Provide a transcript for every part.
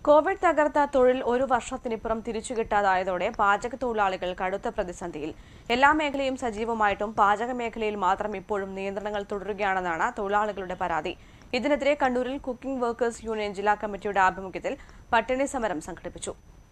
Covid തകർത്ത തൊഴിൽ ഒരു വർഷത്തിനിപ്പുറം തിരിച്ചുകിട്ടാതായതോടെ പാചക തൊഴിലാളികൾ കടുത്ത പ്രതിസന്ധിയിൽ എല്ലാ മേഖലയും സജീവമായിട്ടും പാചക മേഖലയിൽ മാത്രം ഇപ്പോഴും നിയന്ത്രണങ്ങൾ തുടരുകയാണെന്നാണ് തൊഴിലാളികളുടെ പരാതി ഇതിനെതിരെ കണ്ണൂരിൽ കുക്കിംഗ് വർക്കേഴ്സ് യൂണിയൻ ജില്ലാ കമ്മിറ്റിയുടെ ആഭിമുഖ്യത്തിൽ പട്ടിണി സമരം സംഘടിപ്പിച്ചു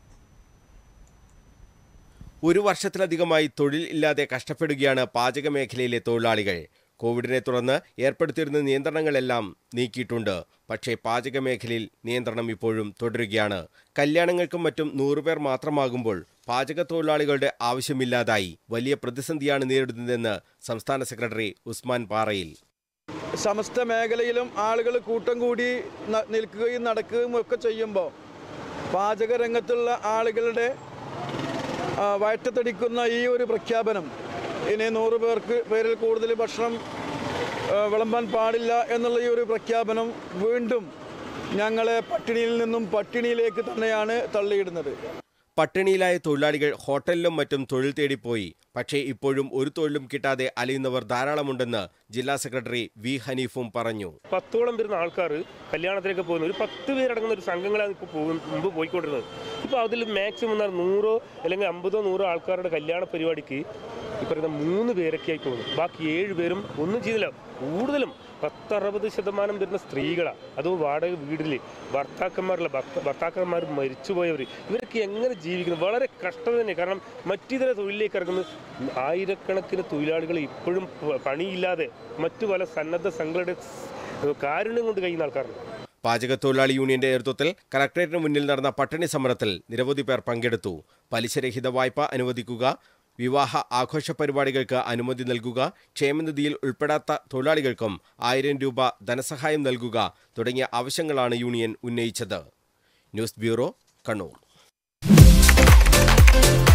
ഒരു വർഷത്തിലധികമായി തൊഴിൽ ഇല്ലാതെ കഷ്ടപ്പെടുകയാണ് പാചക മേഖലയിലെ തൊഴിലാളികൾ കോവിഡിനെ തുടർന്ന് ഏർപ്പെടുത്തിയിരുന്ന നിയന്ത്രണങ്ങളെല്ലാം നീക്കിയിട്ടുണ്ട് പക്ഷേ പാചക മേഖലയിൽ നിയന്ത്രണം ഇപ്പോഴും തുടരുകയാണ് കല്യാണങ്ങൾക്കും മറ്റും നൂറുപേർ മാത്രമാകുമ്പോൾ പാചക തൊഴിലാളികളുടെ ആവശ്യമില്ലാതായി വലിയ പ്രതിസന്ധിയാണ് നേരിടുന്നതെന്ന് സംസ്ഥാന സെക്രട്ടറി ഉസ്മാൻ പാറയിൽ സമസ്ത മേഖലയിലും ആളുകൾ കൂട്ടം കൂടി ന- നിൽക്കുകയും നടക്കുകയും ഒക്കെ ചെയ്യുമ്പോൾ പാചക രംഗത്തുള്ള ആളുകളുടെ ആ, വയറ്റത്തടിക്കുന്ന ഈ ഒരു പ്രഖ്യാപനം ഇനി നൂറ് പേർക്ക് പേരിൽ കൂടുതൽ ഭക്ഷണം ആ, വിളമ്പാൻ പാടില്ല എന്നുള്ള ഈ ഒരു പ്രഖ്യാപനം വീണ്ടും ഞങ്ങളെ പട്ടിണിയിൽ നിന്നും പട്ടിണിയിലേക്ക് തന്നെയാണ് തള്ളിയിടുന്നത് പട്ടിണിയിലായ തൊഴിലാളികൾ ഹോട്ടലിലും മറ്റും തൊഴിൽ തേടിപ്പോയി പക്ഷേ ഇപ്പോഴും ഒരു തൊഴിലും കിട്ടാതെ അലയുന്നവർ ധാരാളമുണ്ടെന്ന് ജില്ലാ സെക്രട്ടറി വി ഹനീഫും പറഞ്ഞു പത്തോളം വരുന്ന ആൾക്കാർ കല്യാണത്തിലേക്ക് പോകുന്നു ഒരു പത്ത് പേരടങ്ങുന്ന ഒരു സംഘങ്ങളാണ് ഇപ്പോൾ പോകും മുമ്പ് പോയിക്കൊണ്ടിരുന്നത് ഇപ്പോൾ അതിൽ മാക്സിമം എന്നാൽ നൂറോ അല്ലെങ്കിൽ അമ്പതോ നൂറോ ആൾക്കാരുടെ കല്യാണ പരിപാടിക്ക് ഈ പറയുന്ന മൂന്ന് പേരൊക്കെയായി പോകുന്നു ബാക്കി ഏഴ് പേരും ഒന്നും ചെയ്തില്ല കൂടുതലും പത്തറുപത് ശതമാനം വരുന്ന സ്ത്രീകളാണ് അതും വാടക വീട്ടിൽ ഭർത്താക്കന്മാരില്ല ഭർത്ത ഭർത്താക്കന്മാർ മരിച്ചുപോയവർ ഇവരൊക്കെ എങ്ങനെ ജീവിക്കുന്നു വളരെ കഷ്ടത തന്നെ കാരണം മറ്റിതര തൊഴിലിലേക്ക് ഇറങ്ങുന്ന ആയിരക്കണക്കിന് തൊഴിലാളികൾ ഇപ്പോഴും പ- പണിയില്ലാതെ മറ്റു പല സന്നദ്ധ സംഘങ്ങളുടെ സ് കാരുണ്യം കൊണ്ട് കഴിയുന്ന ആൾക്കാരുണ്ട് പാചക തൊഴിലാളി യൂണിയന്റെ നേതൃത്വത്തിൽ കലക്ടറേറ്റിന് മുന്നിൽ നടന്ന പട്ടിണി സമരത്തിൽ നിരവധി പേർ പങ്കെടുത്തു പലിശരഹിത വായ്പ അനുവദിക്കുക വിവാഹ ആഘോഷ പരിപാടികൾക്ക് അനുമതി നൽകുക ക്ഷേമനിധിയിൽ ഉൾപ്പെടാത്ത തൊഴിലാളികൾക്കും ആയിരം രൂപ ധനസഹായം നൽകുക തുടങ്ങിയ ആവശ്യങ്ങളാണ് യൂണിയൻ ഉന്നയിച്ചത് ന്യൂസ് ബ്യൂറോ കണ്ണൂർ